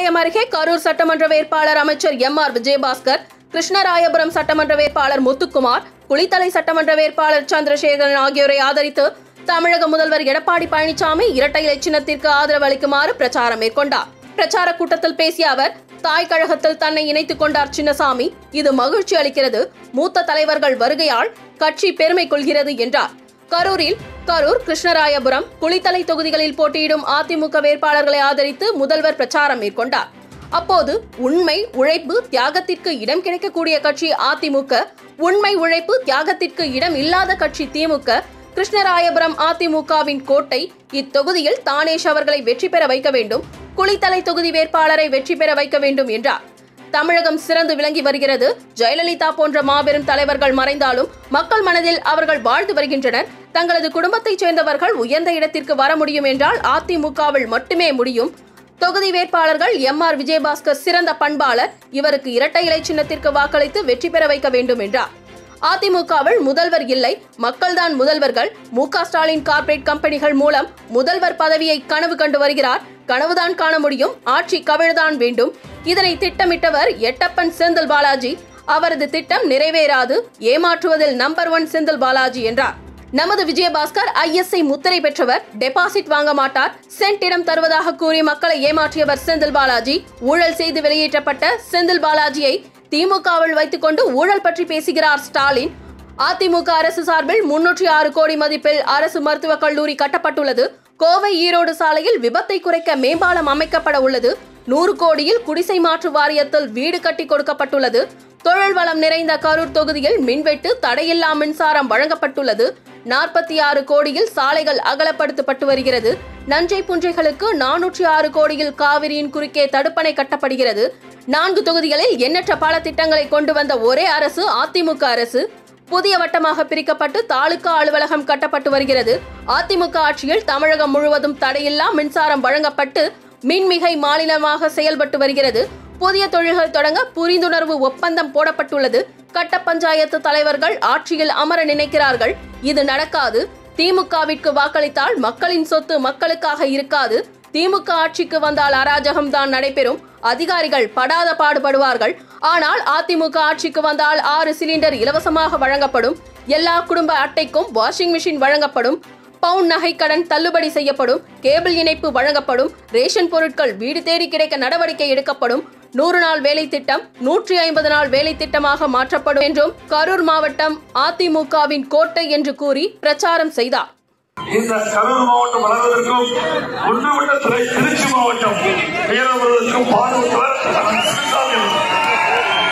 ராமநாதபுரம் அருகே கரூர் சட்டமன்ற வேட்பாளர் அமைச்சர் எம் ஆர் விஜயபாஸ்கர் கிருஷ்ணராயபுரம் சட்டமன்ற வேட்பாளர் முத்துக்குமார் குளித்தலை சட்டமன்ற வேட்பாளர் சந்திரசேகரன் ஆகியோரை ஆதரித்து தமிழக முதல்வர் எடப்பாடி பழனிசாமி இரட்டை இலை சின்னத்திற்கு ஆதரவு அளிக்குமாறு பிரச்சாரம் மேற்கொண்டார் பிரச்சார கூட்டத்தில் பேசிய அவர் தாய் கழகத்தில் தன்னை இணைத்துக் கொண்டார் சின்னசாமி இது மகிழ்ச்சி அளிக்கிறது மூத்த தலைவர்கள் வருகையால் கட்சி பெருமை கொள்கிறது என்றார் கரூரில் கரூர் கிருஷ்ணராயபுரம் குளித்தலை தொகுதிகளில் போட்டியிடும் அதிமுக வேட்பாளர்களை ஆதரித்து முதல்வர் பிரச்சாரம் மேற்கொண்டார் அப்போது உண்மை உழைப்பு தியாகத்திற்கு இடம் கிடைக்கக்கூடிய கட்சி அதிமுக உண்மை உழைப்பு தியாகத்திற்கு இடம் இல்லாத கட்சி திமுக கிருஷ்ணராயபுரம் அதிமுகவின் கோட்டை இத்தொகுதியில் தானேஷ் அவர்களை வெற்றி பெற வைக்க வேண்டும் குளித்தலை தொகுதி வேட்பாளரை வெற்றி பெற வைக்க வேண்டும் என்றார் தமிழகம் சிறந்து விளங்கி வருகிறது ஜெயலலிதா போன்ற மாபெரும் தலைவர்கள் மறைந்தாலும் மக்கள் மனதில் அவர்கள் வாழ்ந்து வருகின்றனர் தங்களது குடும்பத்தைச் சேர்ந்தவர்கள் உயர்ந்த இடத்திற்கு வர முடியும் என்றால் அதிமுகவில் மட்டுமே முடியும் தொகுதி வேட்பாளர்கள் எம் ஆர் விஜயபாஸ்கர் சிறந்த பண்பாளர் இவருக்கு இரட்டை இலை சின்னத்திற்கு வாக்களித்து வெற்றி பெற வைக்க வேண்டும் என்றார் அதிமுகவில் முதல்வர் இல்லை மக்கள்தான் முதல்வர்கள் மு க ஸ்டாலின் கார்ப்பரேட் கம்பெனிகள் மூலம் முதல்வர் பதவியை கனவு கண்டு வருகிறார் கனவுதான் காண முடியும் ஆட்சி கவிழ்தான் வேண்டும் இதனை திட்டமிட்டவர் எட்டப்பன் செந்தில் பாலாஜி அவரது திட்டம் நிறைவேறாது ஏமாற்றுவதில் நம்பர் ஒன் செந்தில் பாலாஜி என்றார் நமது விஜயபாஸ்கர் ஐஎஸ்ஐ முத்திரை பெற்றவர் டெபாசிட் வாங்க மாட்டார் சென்ட் இடம் தருவதாக கூறி மக்களை ஏமாற்றியவர் செந்தில் பாலாஜி ஊழல் செய்து வெளியேற்றப்பட்ட செந்தில் பாலாஜியை திமுகவில் வைத்துக்கொண்டு ஊழல் பற்றி பேசுகிறார் ஸ்டாலின் அதிமுக அரசு சார்பில் முன்னூற்றி ஆறு கோடி மதிப்பில் அரசு மருத்துவக் கல்லூரி கட்டப்பட்டுள்ளது கோவை ஈரோடு சாலையில் விபத்தை குறைக்க மேம்பாலம் அமைக்கப்பட உள்ளது நூறு கோடியில் குடிசை மாற்று வாரியத்தில் வீடு கட்டி கொடுக்கப்பட்டுள்ளது தொழில் வளம் நிறைந்த கரூர் தொகுதியில் மின்வெட்டு தடையில்லா மின்சாரம் வழங்கப்பட்டுள்ளது நாற்பத்தி ஆறு கோடியில் சாலைகள் அகலப்படுத்தப்பட்டு வருகிறது நஞ்சை புஞ்சைகளுக்கு நானூற்றி ஆறு கோடியில் காவிரியின் குறுக்கே தடுப்பணை கட்டப்படுகிறது நான்கு தொகுதிகளில் எண்ணற்ற பல திட்டங்களை கொண்டு வந்த ஒரே அரசு அதிமுக அரசு புதிய வட்டமாக பிரிக்கப்பட்டு தாலுகா அலுவலகம் கட்டப்பட்டு வருகிறது அதிமுக ஆட்சியில் தமிழகம் முழுவதும் தடையில்லா மின்சாரம் வழங்கப்பட்டு மின்மிகை மாநிலமாக செயல்பட்டு வருகிறது புதிய தொழில்கள் தொடங்க புரிந்துணர்வு ஒப்பந்தம் போடப்பட்டுள்ளது கட்ட பஞ்சாயத்து தலைவர்கள் ஆட்சியில் அமர நினைக்கிறார்கள் இது நடக்காது திமுகவிற்கு வாக்களித்தால் மக்களின் சொத்து மக்களுக்காக இருக்காது திமுக ஆட்சிக்கு வந்தால் அராஜகம் தான் நடைபெறும் அதிகாரிகள் படாத பாடுபடுவார்கள் ஆனால் அதிமுக ஆட்சிக்கு வந்தால் ஆறு சிலிண்டர் இலவசமாக வழங்கப்படும் எல்லா குடும்ப அட்டைக்கும் வாஷிங் மிஷின் வழங்கப்படும் பவுன் நகை கடன் தள்ளுபடி செய்யப்படும் கேபிள் இணைப்பு வழங்கப்படும் ரேஷன் பொருட்கள் வீடு தேடி கிடைக்க நடவடிக்கை எடுக்கப்படும் நூறு நாள் வேலை திட்டம் நூற்றி ஐம்பது நாள் வேலை திட்டமாக மாற்றப்படும் என்றும் கரூர் மாவட்டம் அதிமுகவின் கோட்டை என்று கூறி பிரச்சாரம் செய்தார் இந்த கரூர் மாவட்டம் வளர்வதற்கும் ஒன்றுவிட்ட துறை திருச்சி மாவட்டம் உயர்வதற்கும் பாடுபட்டவர் அண்ணன் சிவசாமி அவர்கள்.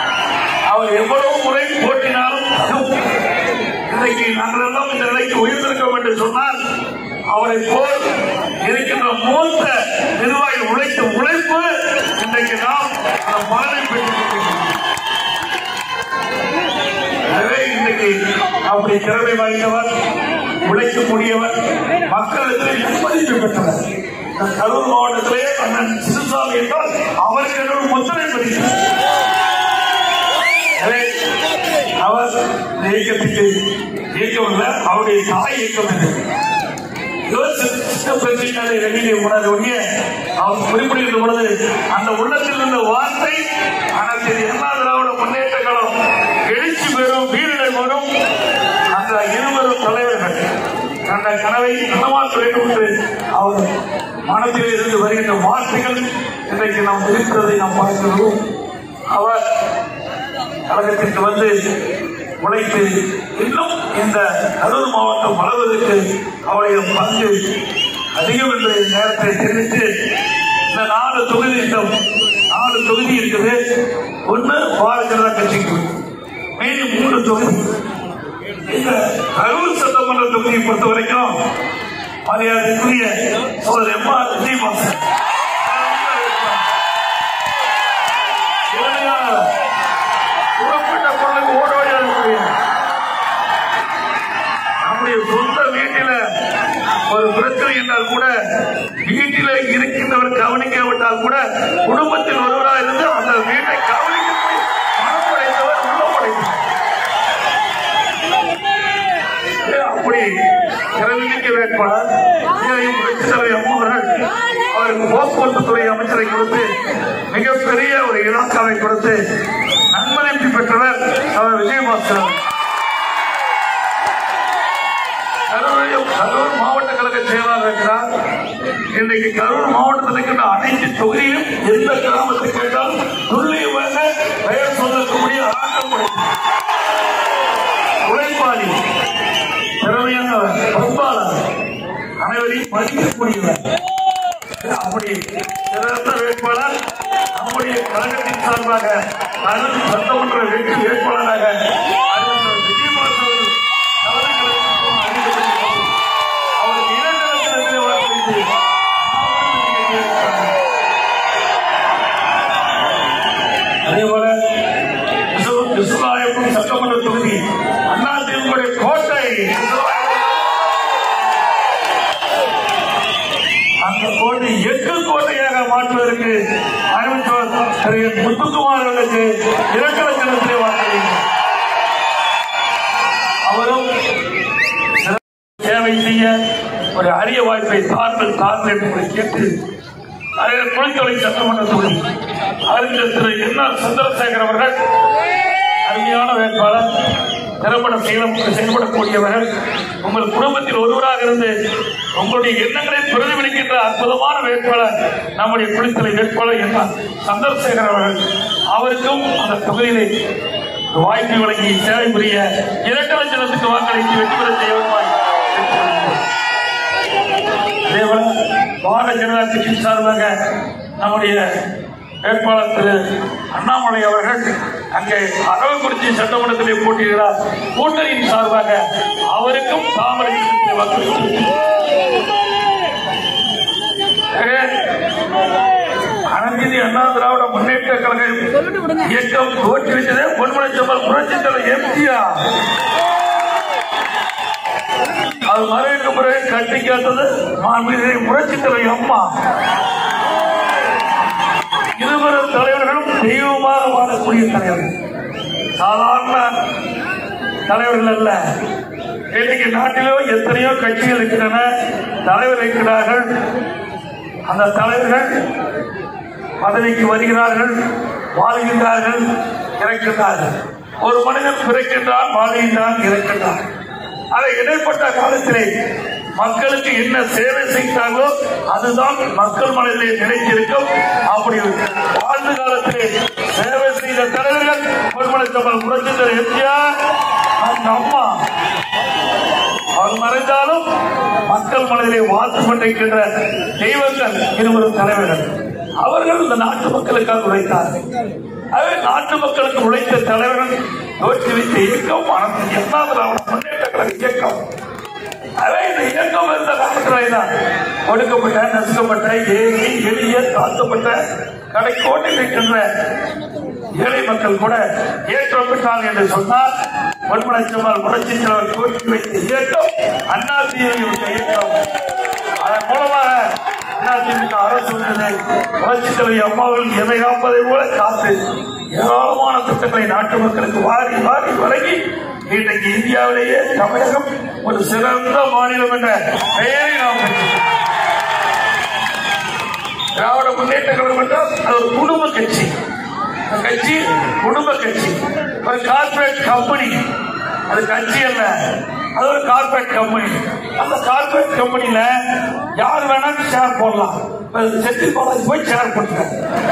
அவர் எவ்வளவு முறை போட்டினாலும் இன்றைக்கு நாங்கள் எல்லாம் இந்த நிலைக்கு உயர்ந்திருக்கோம் என்று சொன்னால் அவரை போல் இருக்கின்ற மூத்த நிர்வாகி உழைத்த உழைப்பு இன்றைக்கு நாம் அந்த பலனை பெற்றிருக்கிறோம் எனவே இன்றைக்கு அப்படி திறமை வாய்ந்தவர் உழைக்கக்கூடியவர் மக்களுக்கு நன்மதிப்பு பெற்றவர் இந்த கரூர் மாவட்டத்திலே அண்ணன் சிறுசாமி என்றால் அவருக்கு என்னோட முத்திரை பதிக்கிறார் எனவே அவர் இந்த இயக்கத்துக்கு இயக்கமில்ல அவருடைய தாய் இயக்கம் இது இவர் சின்ன பிரச்சனை வெளியே உணர ஒழிய அவர் குறிப்பிடுகின்ற பொழுது அந்த உள்ளத்தில் இருந்த வார்த்தை அனைத்து எல்லா திராவிட முன்னேற்ற கழகம் எழுச்சி பெறும் வீரர்கள் வரும் அந்த இருவரும் தலைவர்கள் அந்த கனவை நலமாக்க வேண்டும் என்று அவர் மனதில் இருந்து வருகின்ற வார்த்தைகள் இன்றைக்கு நாம் இருக்கிறதை நாம் பார்க்கிறோம் அவர் கழகத்திற்கு வந்து உழைத்து இன்னும் இந்த கரூர் மாவட்டம் வளர்வதற்கு அவருடைய பங்கு அதிகம் என்ற நேரத்தை தெரிவித்து இந்த நாலு தொகுதி இந்த நாலு தொகுதி இருக்குது ஒன்று பாரதிய ஜனதா கட்சிக்கு மீதி மூணு தொகுதி இந்த கரூர் சட்டமன்ற தொகுதியை பொறுத்த வரைக்கும் மரியாதைக்குரிய சோதர் எம் ஆர் விஜயபாஸ்கர் திறமையானவர் குறிப்பிட்ட பொருளுக்கு ஓடோடி இருக்கக்கூடிய நம்முடைய சொந்த வீட்டில ஒரு பிரச்சனை என்றால் கூட வீட்டில இருக்கின்றவர் கவனிக்காவிட்டால் கூட குடும்பத்தில் ஒருவராக இருந்து அந்த வீட்டை கவனிக்கக்கூடிய மனம் படைத்தவர் உள்ளம் படைத்தவர் அப்படி திறமைமிக்க ஏடிஎம்கே வேட்பாளர் இதையும் புரட்சித் தலைவர் அம்மா அவர்கள் அவருக்கு போக்குவரத்து துறை அமைச்சரை கொடுத்து மிகப்பெரிய ஒரு இலாக்காவை கொடுத்து நன்மதிப்பு பெற்றவர் அவர் விஜயபாஸ்கர் கரூரையும் கரூர் மாவட்ட கழக செயலாளர் இருக்கிறார் இன்றைக்கு கரூர் மாவட்டத்தில் இருக்கின்ற அனைத்து தொகுதியிலும் எந்த கிராமத்தை கேட்டாலும் துல்லியமாக பெயர் சொல்லக்கூடிய ஆட்டம் உழைப்பாளி திறமையானவர் பண்பாளர் அனைவரையும் மதிக்கக்கூடியவர் அப்படி சிறந்த வேட்பாளர் நம்முடைய கழகத்தின் சார்பாக கரூர் சட்டமன்ற வெற்றி வேட்பாளராக அறிவித்தார் விஜயபாஸ்கர் அவர்கள் கவனக்கலகத்திற்கும் அறிவிக்கப்பட்டிருக்கிறார். அவருக்கு இரண்டு லட்சத்திலே வாக்களித்து அதேபோல விசு- விசுவாயப்பம் சட்டமன்ற தொகுதி அதிமுக கோட்டை அந்த கோட்டை எட்டு கோட்டையாக மாற்றுவதற்கு அறிவித்தவர் திரு என். முத்துக்குமார் அவர்களுக்கு இரண்டு லட்சத்திலே வாக்களித்தார் அவரும் சேவை செய்ய ஒரு அரிய வாய்ப்பை தாங்கள் தாங்கள் என்று கேட்டு அதில் குளித்தொலை சட்டமன்ற தொகுதி அறிஞர் திரு என் ஆர் சந்திரசேகர் அவர்கள் அருமையான வேட்பாளர் திறம்பட செயல- செயல்படக்கூடியவர்கள் உங்கள் குடும்பத்தில் ஒருவராக இருந்து உங்களுடைய எண்ணங்களை பிரதிபலிக்கின்ற அற்புதமான வேட்பாளர் நம்முடைய குளித்தலை வேட்பாளர் என் ஆர் சந்திரசேகர் அவர்கள் அவருக்கும் அந்த தொகுதியிலே வாய்ப்பு வழங்கி சேவை புரிய இரண்டு லட்சத்துக்கு வாக்களித்து வெற்றி பெற செய்வாய் அதேபோல பாரதிய ஜனதா கட்சியின் சார்பாக நம்முடைய வேட்பாளர் திரு அண்ணாமலை அவர்கள் அங்கே அரவக்குறிச்சி சட்டமன்றத்திலே போட்டியிடுகிறார் கூட்டணியின் சார்பாக அவருக்கும் தாமரை சின்னத்தை வாக்களித்து அனைத்து அண்ணா திராவிட முன்னேற்ற கழகம் இயக்கம் தோற்றுவித்ததே பொன்மலைச்சம்பல் புரட்சி தலைவர் எம்ஜிஆர் அது மறைவுக்கு பிறகு கட்டி காத்தது மாண்புமிகு புரட்சி தலைவர் அம்மா இருவரும் தலைவர்களும் தெய்வமாக வாழக்கூடிய தலைவர்கள் சாதாரண தலைவர்கள் அல்ல இன்னைக்கு நாட்டிலோ எத்தனையோ கட்சிகள் இருக்கின்றன தலைவர் இருக்கிறார்கள் அந்த தலைவர்கள் பதவிக்கு வருகிறார்கள் வாழ்கின்றார்கள் இறக்கின்றார்கள் ஒரு மனிதன் பிறக்கின்றான் வாழ்கின்றான் இறக்கின்றான் அதை இடைப்பட்ட காலத்திலே மக்களுக்கு என்ன சேவை செய்தார்களோ அதுதான் மக்கள் மனதிலே நிலைத்திருக்கும் அப்படி வாழ்ந்த காலத்திலே சேவை செய்த தலைவர்கள் பொன்மலை தமிழ் புரட்சித்தர் எம்ஜிஆர் அந்த அம்மா அவர் மறைந்தாலும் மக்கள் மனதிலே வாழ்த்து கொண்டிருக்கின்ற தெய்வங்கள் இருவரும் தலைவர்கள் அவர்கள் இந்த நாட்டு மக்களுக்காக உழைத்தார்கள் அதே நாட்டு மக்களுக்கு உழைத்த தலைவர்கள் தோற்றி வைத்த இயக்கம் அனைத்து எல்லா திராவிட முன்னேற்ற கழக இயக்கம் அதே இந்த இயக்கம் இருந்த காலத்திலே தான் ஒடுக்கப்பட்ட நசுக்கப்பட்ட ஏழை எளிய தாழ்த்தப்பட்ட கடைக்கோட்டில் இருக்கின்ற ஏழை மக்கள் கூட ஏற்றம் பெற்றார்கள் என்று சொன்னால் பொன்மனச்சம்மாள் புரட்சி தலைவர் தோற்றி வைத்த இயக்கம் அண்ணா திமுக இயக்கம் அதன் மூலமாக அதிமுக அரசு வந்தது புரட்சி தலைவர் அம்மாவில் எதை காப்பதை போல காத்து ஏராளமான திட்டங்களை நாட்டு மக்களுக்கு வாரி வாரி வழங்கி இன்றைக்கு இந்தியாவிலேயே தமிழகம் ஒரு சிறந்த மாநிலம் என்ற பெயரை நாம் பெற்றோம் திராவிட முன்னேற்ற கழகம் என்றால் அது ஒரு குடும்ப கட்சி அந்த கட்சி குடும்ப கட்சி ஒரு கார்பரேட் கம்பெனி அது கட்சி அல்ல அது ஒரு கார்பரேட் கம்பெனி அந்த கார்பரேட் கம்பெனில யார் வேணாலும் ஷேர் போடலாம் இப்ப செந்தில் பாலாஜி போய் ஷேர் போட்டுருக்காரு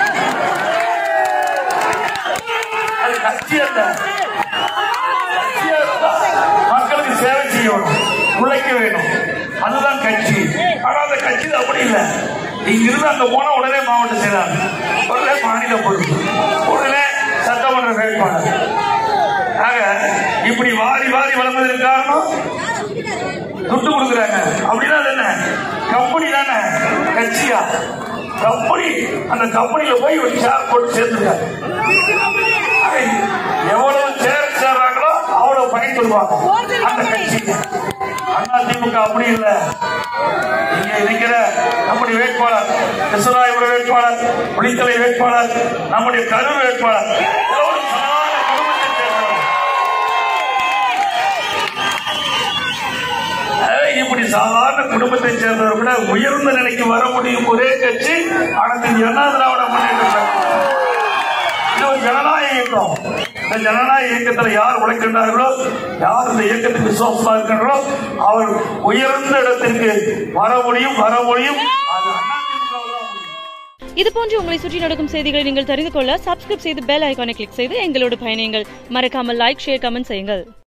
அது கட்சி அல்ல கட்சியா இருந்தா மக்களுக்கு சேவை செய்யணும் உழைக்க வேணும் அதுதான் கட்சி ஆனா அந்த கட்சி அப்படி இல்லை இங்க இருந்து அங்க போனா உடனே மாவட்ட செயலாளர் உடனே மாநில பொறுப்பு உடனே சட்டமன்ற வேட்பாளர் ஆக இப்படி வாரி வாரி வளர்ந்ததற்கு காரணம் துட்டு கொடுக்குறாங்க அப்படின்னா அது என்ன கம்பெனி தானே கட்சியா கம்பெனி அந்த கம்பெனியில போய் ஒரு ஷேர் போட்டு சேர்ந்துருக்காங்க ஆக, எவ்வளவு சேர் சேர்றாங்களோ அவ்வளவு பயன்படுவாங்க அந்த கட்சிக்கு அண்ணா திமுக அப்படி இல்ல இங்க இருக்கிற நம்முடைய வேட்பாளர் கிருஷ்ணராயபுர வேட்பாளர் புலித்தலை வேட்பாளர் நம்முடைய கரூர் வேட்பாளர் எல்லோரும் சமமான குடும்பத்தைச் சேர்ந்தவர்கள். அதை இப்படி சாதாரண குடும்பத்தைச் சேர்ந்தவர் கூட உயர்ந்த நிலைக்கு வர முடியும் ஒரே கட்சி அனைத்து இந்திய அண்ணா திராவிட முன்னேற்ற கழகம். இது ஒரு ஜனநாயக இயக்கம் இந்த ஜனநாயக இயக்கத்தில் யார் உழைக்கின்றார்களோ யார் இந்த இயக்கத்துக்கு விசுவாசமா இருக்கின்றோ அவர் உயர்ந்த இடத்திற்கு வர முடியும் வர முடியும் அது அதிமுக வில் தான் முடியும் இது போன்று உங்களை சுற்றி நடக்கும் செய்திகளை நீங்கள் தெரிந்து கொள்ள சப்ஸ்கிரைப் செய்து பெல் ஐகானை கிளிக் செய்து எங்களோடு பயணியுங்கள் மறக்காமல் லைக் ஷேர் கமெண்ட் செய்யுங்கள்